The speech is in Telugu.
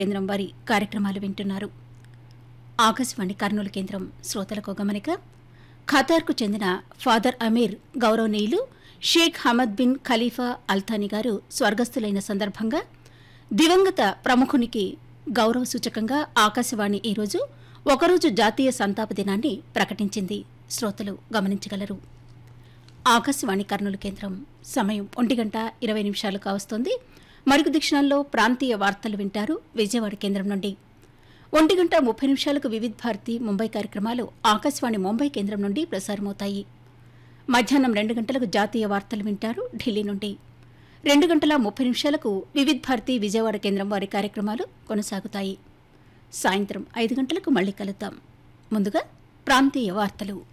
కేంద్రం వారి కార్యక్రమాలు వింటున్నారు ఆకాశవాణి కర్నూలు కేంద్రం శ్రోతలకు గమనిక ఖతార్కు చెందిన ఫాదర్ అమీర్ గౌరవనీయులు Sheikh Hamad bin Khalifa Al Thani గారు స్వర్గస్థులైన సందర్భంగా దివంగత ప్రముఖునికి గౌరవ సూచకంగా ఆకాశవాణి ఈరోజు ఒకరోజు జాతీయ సంతాప దినాన్ని ప్రకటించింది శ్రోతలు గమనించగలరు ఆకాశవాణి కర్నూలు కేంద్రం సమయం ఒంటి గంట ఇరవై నిమిషాలు కావస్తోంది మరుగు దిక్షణంలో ప్రాంతీయ వార్తలు వింటారు విజయవాడ కేంద్రం నుండి ఒంటి గంట ముప్పై నిమిషాలకు వివిధ్ భారతి ముంబై కార్యక్రమాలు ఆకాశవాణి ముంబై కేంద్రం నుండి ప్రసారమవుతాయి మధ్యాహ్నం రెండు గంటలకు జాతీయ వార్తలు వింటారు ఢిల్లీ నుండి రెండు గంటల ముప్పై నిమిషాలకు వివిధ్ భారతి విజయవాడ కేంద్రం వారి కార్యక్రమాలు కొనసాగుతాయి సాయంత్రం ఐదు గంటలకు మళ్ళీ కలుద్దాం ముందుగా ప్రాంతీయ వార్తలు